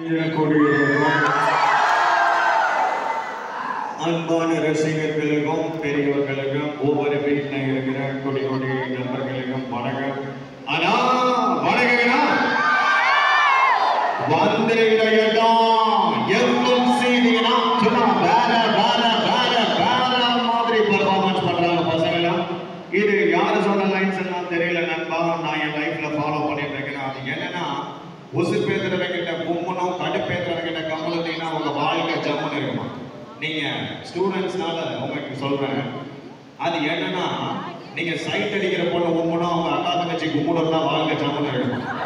கூடியிருக்கும் அன்பான ரசிகர்களுக்கும் பெரியவர்களுக்கும் ஒவ்வொரு வீட்டில் இருக்கிற கொடி கொடி நண்பர்களுக்கும் வணக்கம் அண்ணா வணக்கங்கண்ணா வந்திருக்கிறீங்கடா எங்கும் செய்தீங்கன்னா சும்மா வேற வேற வேற வேற மாதிரி பர்ஃபார்மன்ஸ் பண்றாங்க பசங்க எல்லாம் இது யாரு சொன்ன லைன்ஸ் எல்லாம் தெரியல நண்பா நான் என் லைஃப்ல ஃபாலோ பண்ணிட்டு இருக்கேன் அது என்னன்னா உசு பேசுறவங்கிட்ட கும்மனும் கடுப்பேத்துறவங்கிட்ட கம்மலத்தீங்கன்னா உங்க வாழ்க்கை ஜம்முன்னு இருக்குமா நீங்க ஸ்டூடெண்ட்ஸ்னால உங்களுக்கு சொல்றேன் அது என்னன்னா நீங்க சைட் அடிக்கிற பொண்ணு உம்மனும் அவங்க அக்கா தங்கச்சி கும்முனும் தான் வாழ்க்கை ஜம்முன்னு இருக்கும்